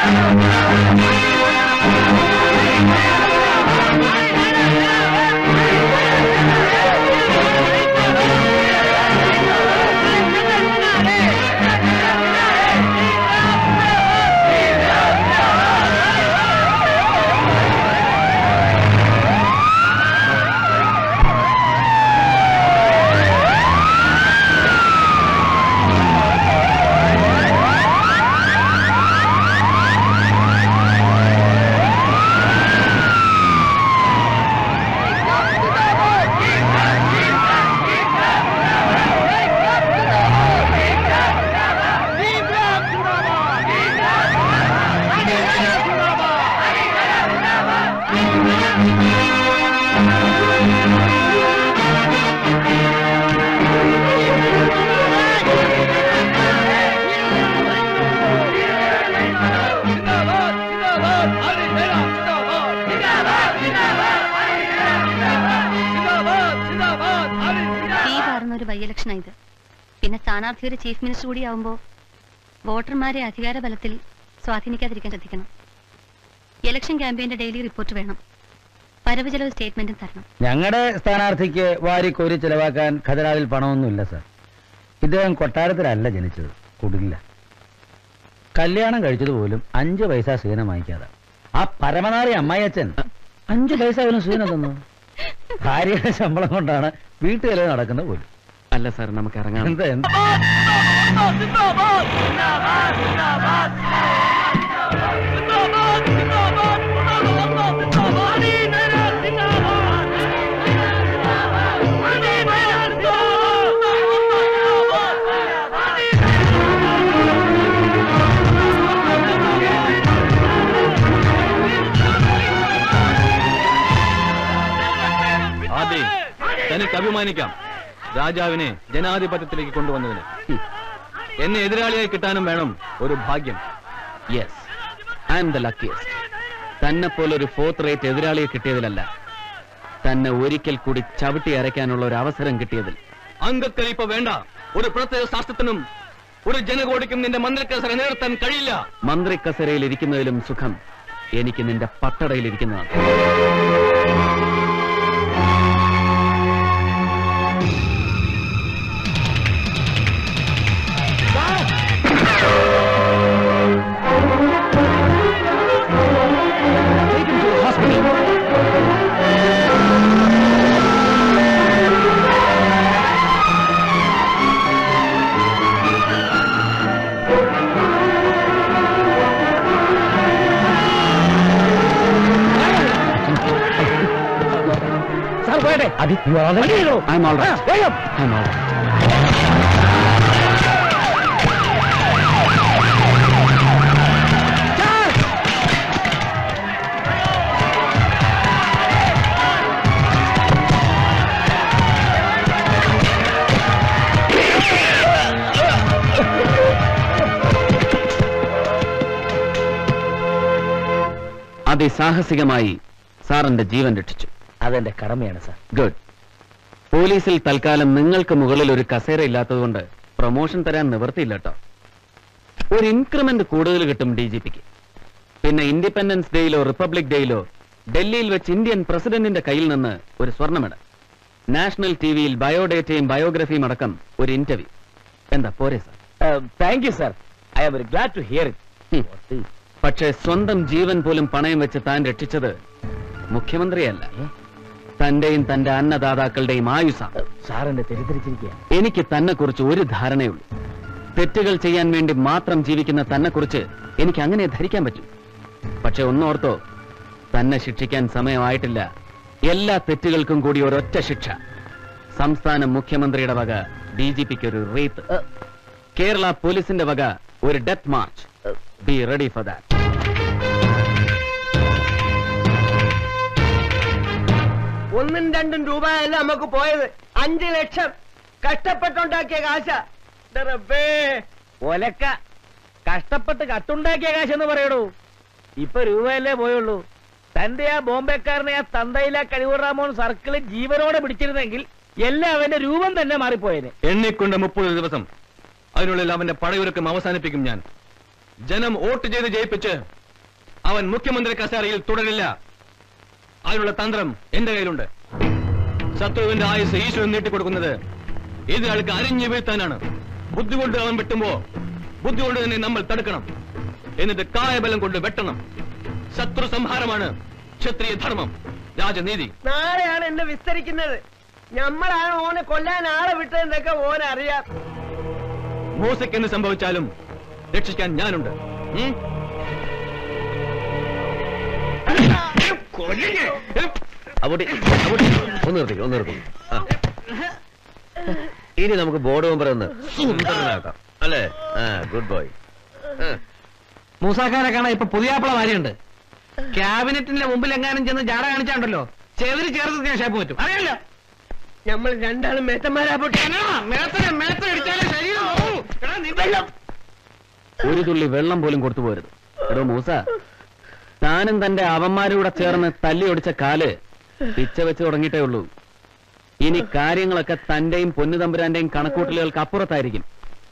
തീ പാറുന്ന ഒരു ബൈ ഇലക്ഷനാ ഇത് പിന്നെ സ്ഥാനാർത്ഥി ഒരു ചീഫ് മിനിസ്റ്റർ കൂടിയാവുമ്പോ വോട്ടർമാരെ അധികാര ബലത്തിൽ സ്വാധീനിക്കാതിരിക്കാൻ ശ്രദ്ധിക്കണം ഇലക്ഷൻ ക്യാമ്പയിന്റെ ഡെയിലി റിപ്പോർട്ട് വേണം വരവ് ചെലവ് സ്റ്റേറ്റ്മെന്റും തരണം ഞങ്ങളുടെ സ്ഥാനാർത്ഥിക്ക് വാരിക്കോരി ചെലവാക്കാൻ ഖജനാവിൽ പണമൊന്നുമില്ല സാർ ഇദ്ദേഹം കൊട്ടാരത്തിലല്ല ജനിച്ചത് കുടില്ല കല്യാണം കഴിച്ചത് പോലും അഞ്ച് പൈസ സീന വാങ്ങിക്കാതെ ആ പരമനാറി അമ്മായിയച്ഛൻ അഞ്ച് പൈസ പോലും സീന തന്നു ഭാര്യയുടെ ശമ്പളം കൊണ്ടാണ് വീട്ടുകാരെ നടക്കുന്നത് പോലും അല്ല സാർ നമുക്ക് ഇറങ്ങാം എന്താ എന്താ ആദ്യം തനിക്ക് അഭിമാനിക്കാം രാജാവിനെ ജനാധിപത്യത്തിലേക്ക് കൊണ്ടുവന്നതിന് എന്നെ എതിരാളിയായി കിട്ടാനും വേണം ഒരു ഭാഗ്യം yes I'm the luckiest തന്നെ പോലെ ഒരു ഫോർത്ത് റേറ്റ് എതിരാളിയെ കിട്ടിയതിലല്ല തന്നെ ഒരിക്കൽ കൂടി ചവിട്ടി അരയ്ക്കാനുള്ള ഒരു അവസരം കിട്ടിയതിൽ അംഗക്കലിപ്പ വേണ്ട ഒരു പ്രത്യേക ശാസ്ത്രത്തിനും ഒരു ജനകോടിക്കും നിന്റെ മന്ത്രിക്കസര നിലനിർത്താൻ കഴിയില്ല മന്ത്രി കസരയിൽ ഇരിക്കുന്നതിലും സുഖം എനിക്ക് നിന്റെ പട്ടടയിൽ ഇരിക്കുന്നതാണ് സാർ പോയട്ടെ അത് I'm all right. I'm all right. അതിസാഹസികമായി സാറിന്റെ ജീവൻ രക്ഷിച്ചു അതെന്റെ കടമയാണ് സാർ ഗുഡ് പോലീസിൽ തൽക്കാലം നിങ്ങൾക്ക് മുകളിൽ ഒരു കസേര ഇല്ലാത്തതുകൊണ്ട് പ്രൊമോഷൻ തരാൻ നിവർത്തിയില്ല കേട്ടോ ഒരു ഇൻക്രിമെന്റ് കൂടുതൽ കിട്ടും ഡി ജി പിക്ക് പിന്നെ ഇൻഡിപെൻഡൻസ് ഡേയിലോ റിപ്പബ്ലിക് ഡേയിലോ ഡൽഹിയിൽ വെച്ച് ഇന്ത്യൻ പ്രസിഡന്റിന്റെ കയ്യിൽ നിന്ന് ഒരു സ്വർണ്ണമെഡൽ നാഷണൽ ടിവിയിൽ ബയോഡേറ്റയും ബയോഗ്രഫിയും അടക്കം ഒരു ഇന്റർവ്യൂ എന്താ പോരെ sir thank you sir I am very glad to hear it പക്ഷേ സ്വന്തം ജീവൻ പോലും പണയം വെച്ച് താൻ രക്ഷിച്ചത് മുഖ്യമന്ത്രിയല്ല തന്റെയും തന്റെ അന്നദാതാക്കളുടെയും ആയുസാണ് സാർ എന്നെ തെറ്റിദ്ധരിച്ചിരിക്കുക എനിക്ക് തന്നെ കുറിച്ച് ഒരു ധാരണയുള്ളൂ തെറ്റുകൾ ചെയ്യാൻ വേണ്ടി മാത്രം ജീവിക്കുന്ന തന്നെ കുറിച്ച് എനിക്ക് അങ്ങനെ ധരിക്കാൻ പറ്റും പക്ഷെ ഒന്നോർത്തോ തന്നെ ശിക്ഷിക്കാൻ സമയമായിട്ടില്ല എല്ലാ തെറ്റുകൾക്കും കൂടി ഒരൊറ്റ ശിക്ഷ സംസ്ഥാന മുഖ്യമന്ത്രിയുടെ വക ഡി ജി പിക്ക് ഒരു റീത്ത് കേരള പോലീസിന്റെ വക ഒരു death march be ready for that ഒന്നും രണ്ടും രൂപയല്ല നമുക്ക് പോയത് അഞ്ചു ലക്ഷം കഷ്ടപ്പെട്ടുണ്ടാക്കിയ കാശ റബ്ബേ ഒലക്ക കഷ്ടപ്പെട്ട് കട്ടുണ്ടാക്കിയ കാശെന്ന് പറയടൂ ഇപ്പൊ രൂപയല്ലേ പോയുള്ളൂ തന്റെ ആ ബോംബെക്കാരനെ ആ തന്തയിലെ കഴിവുറാമോൻ സർക്കിള് ജീവനോടെ പിടിച്ചിരുന്നെങ്കിൽ എല്ലാം അവന്റെ രൂപം തന്നെ മാറിപ്പോയേനെ എണ്ണിക്കൊണ്ട് മുപ്പത് ദിവസം അതിനുള്ളിൽ അവന്റെ പടയൊരുക്കം അവസാനിപ്പിക്കും ഞാൻ ജനം വോട്ട് ചെയ്ത് ജയിപ്പിച്ച് അവൻ മുഖ്യമന്ത്രി കസേരയിൽ തുടരില്ല അതിനുള്ള തന്ത്രം എന്റെ കയ്യിലുണ്ട് ശത്രുവിന്റെ ആയുസ് ഈശ്വരൻ നീട്ടിക്കൊടുക്കുന്നത് എതിരാൾക്ക് അരിഞ്ഞു വീഴ്ത്താനാണ് ബുദ്ധി കൊണ്ട് അവൻ വെട്ടുമ്പോ ബുദ്ധി കൊണ്ട് തന്നെ നമ്മൾ തടുക്കണം എന്നിട്ട് കായബലം കൊണ്ട് വെട്ടണം ശത്രു സംഹാരമാണ് ക്ഷത്രിയ ധർമ്മം രാജനീതി നാളെയാണ് എന്നെ വിസ്തരിക്കുന്നത് ഞമ്മളാണ് ഓനെ കൊല്ലാൻ ആളെ വിട്ടതെന്നൊക്കെ ഓൻ അറിയാം മൂസയ്ക്ക് എന്ത് സംഭവിച്ചാലും രക്ഷിക്കാൻ ഞാനുണ്ട് ഉം? അവിടെ അവിടെ ഒന്ന് നിർത്തിക്കും ഒന്ന് നിർത്തിക്കും ആ. ഇനി നമുക്ക് ബോർഡ് മെമ്പർ ഒന്ന് സുന്ദരനാക്കാം അല്ലേ ആ ഗുഡ് ബോയ് മൂസാക്കാരെ കാണാൻ ഇപ്പൊ പുതിയാപ്പിള മാരിയുണ്ട് ക്യാബിനറ്റിന്റെ മുമ്പിൽ എങ്ങാനും ചെന്ന് ജാട കാണിച്ചാണ്ടല്ലോ ചെതിരി ചേർത്ത് ഞാൻ ഷേപ്പ് പറ്റും അറിയാലോ നമ്മൾ രണ്ടാളും മേത്തന്മാരാ പൊട്ടി ഒരു തുള്ളി വെള്ളം പോലും കൊടുത്തു പോരുത് എടോ മൂസ താനും തന്റെ അവന്മാരൂടെ ചേർന്ന് തല്ലി ഒടിച്ച കാല് പിച്ച വെച്ച് തുടങ്ങിയിട്ടേ ഉള്ളൂ ഇനി കാര്യങ്ങളൊക്കെ തന്റെയും പൊന്നുതമ്പുരാന്റെയും കണക്കൂട്ടലുകൾക്ക് അപ്പുറത്തായിരിക്കും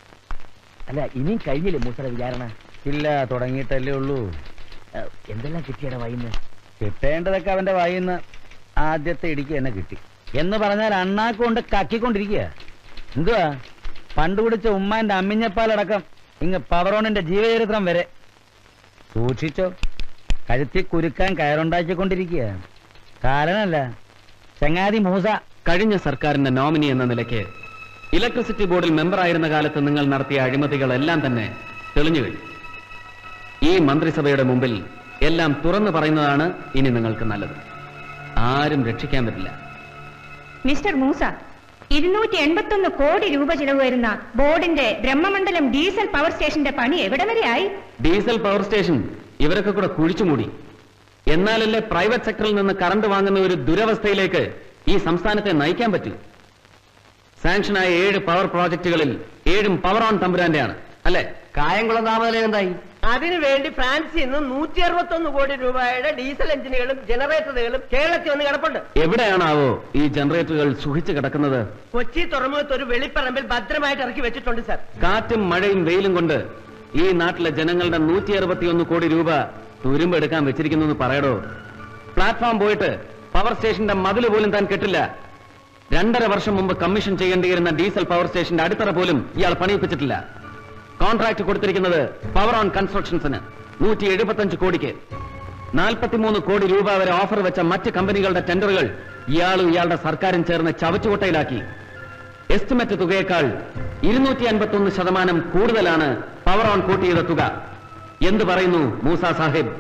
അല്ല ഇനിയും കഴിഞ്ഞില്ലേ മൂസയുടെ വിചാരണ ഇല്ല തുടങ്ങിയിട്ടല്ലേ ഉള്ളൂ ഏഹ്, എന്തെല്ലാം കിട്ടിയുടെ വൈന്ന് കിട്ടേണ്ടതൊക്കെ അവന്റെ വായിന്ന് ആദ്യത്തെ ഇടിക്ക് തന്നെ കിട്ടി എന്ന് പറഞ്ഞാൽ അണ്ണാക്ക് കൊണ്ട് കക്കിക്കൊണ്ടിരിക്കുക എന്തുവാ പണ്ട് കുടിച്ച ഉമ്മാന്റെ അമ്മിഞ്ഞപ്പാലടക്കം ഇങ്ങ് പവറോണിന്റെ ജീവചരിത്രം വരെ സൂക്ഷിച്ചോ കഴുത്തി കുരുക്കാൻ കയറുണ്ടാക്കിക്കൊണ്ടിരിക്കുക കാരണല്ല ചങ്ങാതി മൂസ കഴിഞ്ഞ സർക്കാരിന്റെ നോമിനി എന്ന നിലയ്ക്ക് ഇലക്ട്രിസിറ്റി ബോർഡിൽ മെമ്പറായിരുന്ന കാലത്ത് നിങ്ങൾ നടത്തിയ അഴിമതികളെല്ലാം തന്നെ തെളിഞ്ഞു കഴിഞ്ഞു ഈ മന്ത്രിസഭയുടെ മുമ്പിൽ എല്ലാം തുറന്നു പറയുന്നതാണ് ഇനി നിങ്ങൾക്ക് നല്ലത് ആരും രക്ഷിക്കാൻ പറ്റില്ല മിസ്റ്റർ മൂസ ഇരുന്നൂറ്റി എൺപത്തൊന്ന് കോടി രൂപ ചിലവ് വരുന്ന ബോർഡിന്റെ ബ്രഹ്മമണ്ഡലം ഡീസൽ പവർ സ്റ്റേഷന്റെ പണി എവിടെ വരെയായി ഡീസൽ പവർ സ്റ്റേഷൻ ഇവരൊക്കെ കൂടെ കുഴിച്ചുമൂടി എന്നാലല്ലേ പ്രൈവറ്റ് സെക്ടറിൽ നിന്ന് കറണ്ട് വാങ്ങുന്ന ഒരു ദുരവസ്ഥയിലേക്ക് ഈ സംസ്ഥാനത്തെ നയിക്കാൻ പറ്റൂ സാങ്ഷനായ ഏഴ് പവർ പ്രോജക്റ്റുകളിൽ ഏഴും പവർ ഓൺ തമ്പുരാന്റെയാണ് അല്ലെ കായംകുളം താമതല എന്തായി അതിനു വേണ്ടി ഫ്രാൻസിൽ നിന്ന് നൂറ്റി അറുപത്തൊന്ന് കോടി രൂപയുടെ ഡീസൽ എഞ്ചിനുകളും ജനറേറ്ററുകളും കേരളത്തിൽ വന്ന് കിടപ്പുണ്ട് എവിടെയാണാവോ ഈ ജനറേറ്ററുകൾ സുഹിച്ചു കിടക്കുന്നത് കൊച്ചി തുറമുഖത്ത് ഒരു വെളിപ്പറമ്പിൽ ഭദ്രമായിട്ട് ഇറക്കി വെച്ചിട്ടുണ്ട് സാർ കാറ്റും മഴയും വെയിലും കൊണ്ട് ഈ നാട്ടിലെ ജനങ്ങളുടെ നൂറ്റി അറുപത്തിയൊന്ന് കോടി രൂപ തുരുമ്പെടുക്കാൻ വെച്ചിരിക്കുന്നു എന്ന് പറയടോ പ്ലാറ്റ്ഫോം പോയിട്ട് പവർ സ്റ്റേഷന്റെ മതില് പോലും താൻ കെട്ടില്ല രണ്ടര വർഷം മുമ്പ് കമ്മീഷൻ ചെയ്യേണ്ടിയിരുന്ന ഡീസൽ പവർ സ്റ്റേഷന്റെ അടിത്തറ പോലും ഇയാൾ പണിയിപ്പിച്ചിട്ടില്ല കോൺട്രാക്ട് കൊടുത്തിരിക്കുന്നത് പവർ ഓൺ കൺസ്ട്രക്ഷൻസിന് നൂറ്റി എഴുപത്തഞ്ച് കോടിക്ക് നാൽപ്പത്തിമൂന്ന് കോടി രൂപ വരെ ഓഫർ വെച്ച മറ്റ് കമ്പനികളുടെ ടെൻഡറുകൾ ഇയാളും ഇയാളുടെ സർക്കാരും ചേർന്ന് ചവച്ചുകൊട്ടയിലാക്കി എസ്റ്റിമേറ്റ് തുകയേക്കാൾ ഇരുന്നൂറ്റി അൻപത്തൊന്ന് ശതമാനം കൂടുതലാണ് പവർ ഓൺ കൂട്ടിയത് തുക എന്ത് പറയുന്നു മൂസ സാഹിബ്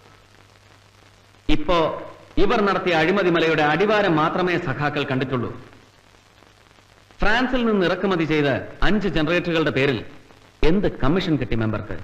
ഇപ്പോ ഇവർ നടത്തിയ അഴിമതി മലയുടെ അടിവാരം മാത്രമേ സഖാക്കൾ കണ്ടിട്ടുള്ളൂ ഫ്രാൻസിൽ നിന്ന് ഇറക്കുമതി ചെയ്ത അഞ്ച് ജനറേറ്ററുകളുടെ പേരിൽ എന്ത് കമ്മീഷൻ കിട്ടി മെമ്പർക്ക്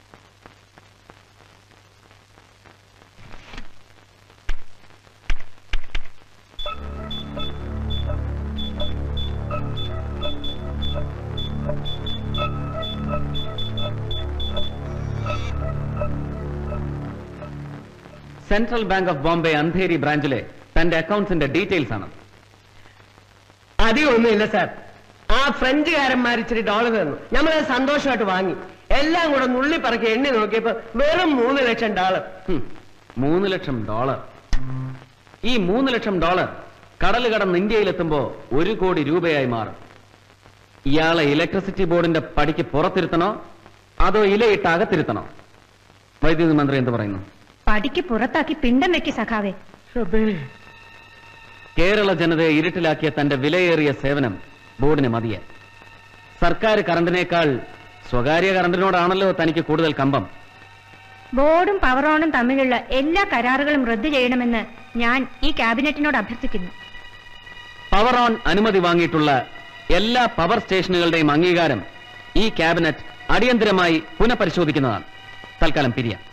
central bank of Bombay Andheri ബ്രാഞ്ചിലെ തന്റെ അക്കൗണ്ട്സിന്റെ ഡീറ്റെയിൽസ് ആണ് അധികമൊന്നുമില്ല സാർ ആ ഫ്രഞ്ചുകാരന്മാർ ഇച്ചിരി ഡോളർ തന്നു നമ്മളത് സന്തോഷമായിട്ട് വാങ്ങി എല്ലാം കൂടെ നുള്ളി പറക്കി എണ്ണി നോക്കിയപ്പോ വെറും മൂന്ന് ലക്ഷം ഡോളർ ഹും, മൂന്ന് ലക്ഷം ഡോളർ ഈ മൂന്ന് ലക്ഷം ഡോളർ കടൽ കടന്ന് ഇന്ത്യയിലെത്തുമ്പോ ഒരു കോടി രൂപയായി മാറും ഇയാളെ ഇലക്ട്രിസിറ്റി ബോർഡിന്റെ പടിക്ക് പുറത്തിരുത്തണോ അതോ ഇലയിട്ട് അകത്തിരുത്തണോ വൈദ്യുതി മന്ത്രി എന്ത് പറയുന്നു പടിക്ക് പുറത്താക്കി പിണ്ടം വെക്കി സഖാവേ കേരള ജനതയെ ഇരുട്ടിലാക്കിയ തന്റെ വിലയേറിയ സേവനം ബോർഡിന് മതിയെ സർക്കാർ കറണ്ടിനേക്കാൾ സ്വകാര്യ കറണ്ടിനോടാണല്ലോ തനിക്ക് കൂടുതൽ കമ്പം ബോർഡും പവറോണും തമ്മിലുള്ള എല്ലാ കരാറുകളും റദ്ദു ചെയ്യണമെന്ന് ഞാൻ ഈ ക്യാബിനറ്റിനോട് അഭ്യർത്ഥിക്കുന്നു പവർ ഓൺ അനുമതി വാങ്ങിയിട്ടുള്ള എല്ലാ പവർ സ്റ്റേഷനുകളുടെയും അംഗീകാരം ഈ ക്യാബിനറ്റ് അടിയന്തരമായി പുനഃപരിശോധിക്കുന്നതാണ് തൽക്കാലം പിരിയാം